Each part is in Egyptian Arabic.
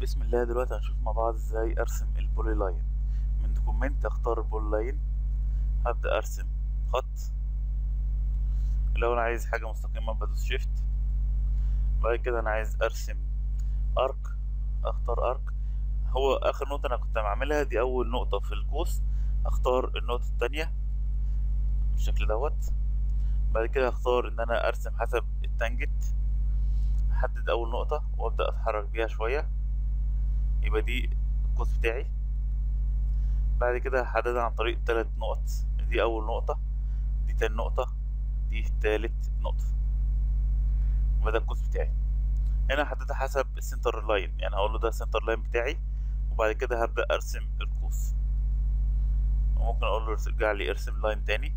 بسم الله دلوقتي هنشوف مع بعض ازاي ارسم البولي لاين من دوكومنت اختار البولي لاين هبدأ ارسم خط لو انا عايز حاجة مستقيمة بدوس شيفت بعد كده انا عايز ارسم ارك اختار ارك هو اخر نقطة انا كنت بعملها دي اول نقطة في القوس اختار النقطة التانية بالشكل دوت بعد كده اختار ان انا ارسم حسب التانجت احدد اول نقطة وابدأ اتحرك بيها شوية يبقى دي القوس بتاعي بعد كده هحددها عن طريق تلات نقط دي اول نقطة دي تاني نقطة دي تالت نقطة وده القوس بتاعي هنا هحددها حسب السنتر لاين يعني هقول له ده السنتر لاين بتاعي وبعد كده هبدأ ارسم القوس وممكن اقول له ارجع لي ارسم لاين تاني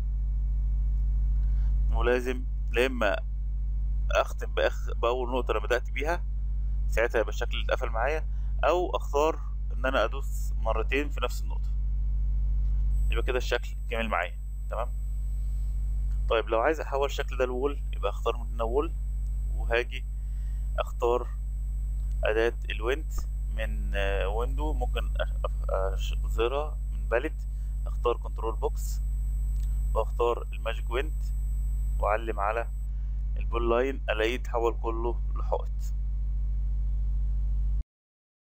ولازم لا اما اختم بأخ... باول نقطه انا بدات بيها ساعتها يبقى الشكل اللي اتقفل معايا او اختار ان انا ادوس مرتين في نفس النقطه يبقى كده الشكل كامل معايا تمام طيب لو عايز احول الشكل ده لوول يبقى اختار من هنا وول وهاجي اختار اداه الوينت من ويندو ممكن اظهرها من باليت اختار كنترول بوكس واختار الماجيك وينت واعلم على البول لاين الاقيه اتحول كله لحائط